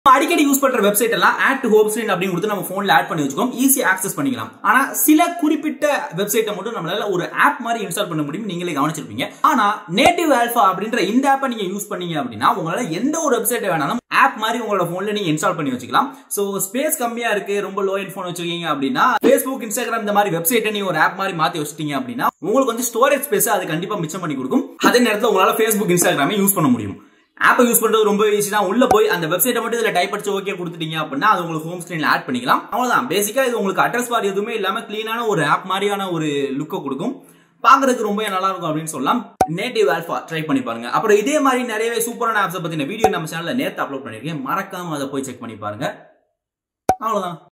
அடிக்கடி யூஸ் பண்ற வெப்சைட் எல்லாம் ஆட் ஹோம் ஸ்கிரீன் அப்படின்னு கொடுத்து நம்ம போன்ல ஆட் பண்ணி வச்சுக்கோம் ஈஸியா ஆக்சஸ் பண்ணிக்கலாம் ஆனா சில குறிப்பிட்ட வெப்சைட்டை மட்டும் நம்மளால ஒரு ஆப் மாதிரி இன்ஸ்டால் பண்ண முடியும் நீங்களே கவனிச்சிருப்பீங்க ஆனா நேட்டிவ் ஆல்பா அப்படின்ற இந்த ஆப்பை நீங்க யூஸ் பண்ணீங்க அப்படின்னா உங்களால எந்த ஒரு வெப்சைட் வேணாலும் ஆப் மாதிரி உங்களோட போன்ல நீங்க இன்ஸ்டால் பண்ணி வச்சுக்கலாம் சோ ஸ்பேஸ் கம்மியா இருக்கு ரொம்ப லோ எண்ட் போன் வச்சிருக்கீங்க அப்படின்னா Facebook இன்ஸ்டாகிராம் இந்த மாதிரி வெப்சைட்டை நீங்க ஒரு ஆப் மாதிரி மாத்தி வச்சிட்டீங்க அப்படின்னா உங்களுக்கு வந்து ஸ்டோரேஜ் ஸ்பேஸ் அது கண்டிப்பா மிச்சம் பண்ணி கொடுக்கும் அதே நேரத்தில் உங்களால Facebook இன்ஸ்டாகிராமே யூஸ் பண்ண முடியும் ஆப்பை யூஸ் பண்றது ரொம்ப ஈஸி தான் உள்ள போய் அந்த வெப்சைட்டை மட்டும் இதுல டைப் அடிச்சு ஓகே கொடுத்துட்டீங்க அப்படின்னா அது உங்களுக்கு ஹோம் ஸ்கிரீன்ல ஆட் பண்ணிக்கலாம் அவ்வளவுதான் பேசிக்கா இது உங்களுக்கு அட்ரஸ் பார் எதுவுமே இல்லாம கிளீனான ஒரு ஆப் மாதிரியான ஒரு லுக்கை கொடுக்கும் பாக்குறதுக்கு ரொம்ப நல்லா இருக்கும் அப்படின்னு சொல்லலாம் நேட்டிவ் ஆல்பா ட்ரை பண்ணி பாருங்க அப்புறம் இதே மாதிரி நிறையவே சூப்பரான ஆப்ஸை பத்தின வீடியோ நம்ம சேனல்ல நேத்து அப்லோட் பண்ணிருக்கேன் மறக்காம அதை போய் செக் பண்ணி பாருங்க அவ்வளவுதான்